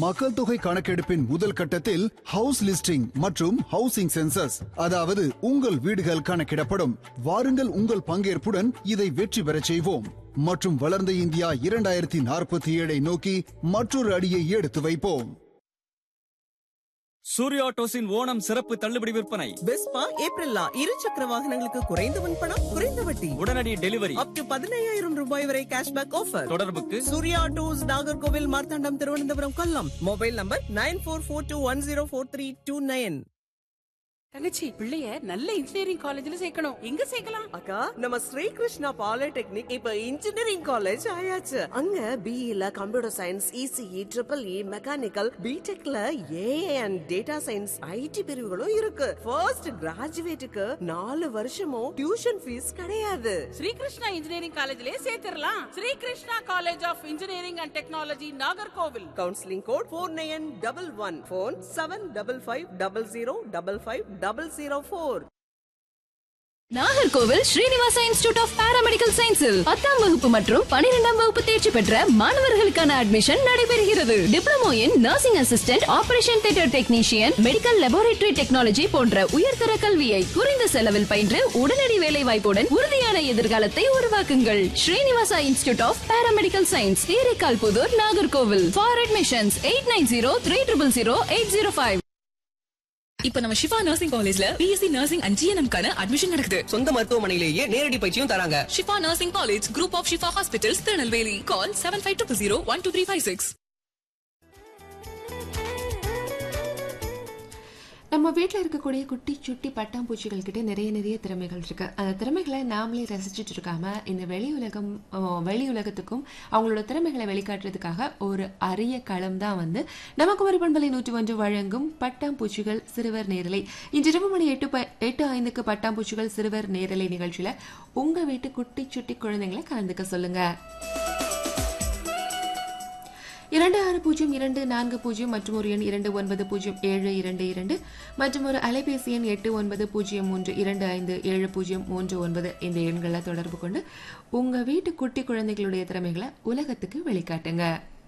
மக்கள் தொகை கணக்கெடுப்பின் முதல் கட்டத்தில் ஹவுஸ் லிஸ்டிங் மற்றும் ஹவுசிங் சென்சஸ் அதாவது உங்கள் வீடுகள் கணக்கிடப்படும் வாருங்கள் உங்கள் பங்கேற்புடன் இதை வெற்றி பெறச் செய்வோம் மற்றும் வளர்ந்த இந்தியா இரண்டாயிரத்தி நாற்பத்தி ஏழை நோக்கி மற்றொரு அடியை எடுத்து வைப்போம் சூர்யா டோஸின் ஓணம் சிறப்பு தள்ளுபடி விற்பனை பெஸ்பா ஏப்ரல்லா இரு சக்கர வாகனங்களுக்கு குறைந்த முன்பணம் குறைந்த வட்டி உடனடி டெலிவரி அப் டு பதினையாயிரம் ரூபாய் வரை கேஷ்பேக் ஆஃபர் தொடர்புக்கு சூர்யா டூஸ் Nagercoil Marthandam Thiruvananthapuram Kollam mobile number nine four four two one zero four three two nine தங்கச்சி பிள்ளைய நல்ல இன்ஜினியரிங் காலேஜ்ல சேர்க்கணும் எங்க சேர்க்கலாம் அக்கா நம்ம ஸ்ரீ கிருஷ்ணா பாலிடெக்னிக் இப்ப இன்ஜினியரிங் காலேஜ் ஆயாச்சு அங்க பிஇல computer science ECE triple E mechanical பிடெக்ல AI and data science IT பிரிவுகளும் இருக்கு ஃபர்ஸ்ட் கிராஜுவேட்டுக்கு நாலு வருஷமும் டியூஷன் ஃபீஸ் கிடையாது ஸ்ரீகிருஷ்ணா இன்ஜினியரிங் காலேஜ்லயே சேர்த்திடலாம் Srikrishna college of engineering and technology Nagercoil counselling code four nine double one phone seven double five double zero double five double zero four Nagercoil Srinivasa institute of paramedical சயின்ஸில் பத்தாம் வகுப்பு மற்றும் பனிரெண்டாம் வகுப்பு தேர்ச்சி பெற்ற மாணவர்களுக்கான அட்மிஷன் நடைபெறுகிறது diploma in nursing assistant operation theatre technician medical laboratory technology போன்ற உயர்தர கல்வியை குறைந்த செலவில் பயின்று உடனடி வேலை வாய்ப்புடன் உறுதியான எதிர்காலத்தை உருவாக்குங்கள் Srinivasa institute of paramedical science Therekal Puthur Nagercoil for admissions eight nine zero three triple zero eight zero five இப்ப நம்ம சிவா நர்சிங் காலேஜ்ல பிஎஸ்சி நர்சிங் அண்ட் ஜிஎன்எம் கான அட்மிஷன் நடக்குது சொந்த மருத்துவமனையிலேயே நேரடி பயிற்சியும் தராங்க Shifa nursing college group of Shifa hospitals Tirunelveli call seven five two zero one two three five six நம்ம வீட்டில் இருக்கக்கூடிய குட்டி சுட்டி பட்டாம்பூச்சிகள் கிட்ட நிறைய நிறைய திறமைகள் இருக்கு அந்த திறமைகளை நாமளே ரசிச்சுட்டு இருக்காம இந்த வெளி உலகம் அஹ், வெளி உலகத்துக்கும் அவங்களோட திறமைகளை வெளிக்காட்டுறதுக்காக ஒரு அரிய களம் தான் வந்து நமக்கு ஒரு பண்பலை நூற்றி ஒன்று வழங்கும் பட்டாம்பூச்சிகள் சிறுவர் நேரலை இன்று இரவு மணி எட்டு ப- எட்டு ஐந்துக்கு பட்டாம்பூச்சிகள் சிறுவர் நேரலை நிகழ்ச்சியில உங்க வீட்டு குட்டி சுட்டி குழந்தைங்களை கலந்துக்க சொல்லுங்க இரண்டு ஆறு பூஜ்ஜியம் இரண்டு நான்கு பூஜ்ஜியம் மற்றும் ஒரு எண் இரண்டு ஒன்பது பூஜ்ஜியம் ஏழு இரண்டு இரண்டு மற்றும் ஒரு அலைபேசி எண் எட்டு ஒன்பது பூஜ்ஜியம் மூன்று இரண்டு ஐந்து ஏழு பூஜ்ஜியம் மூன்று ஒன்பது இந்த எண்களை தொடர்பு கொண்டு உங்க வீட்டு குட்டி குழந்தைகளுடைய திறமைகளை உலகத்துக்கு வெளிக்காட்டுங்க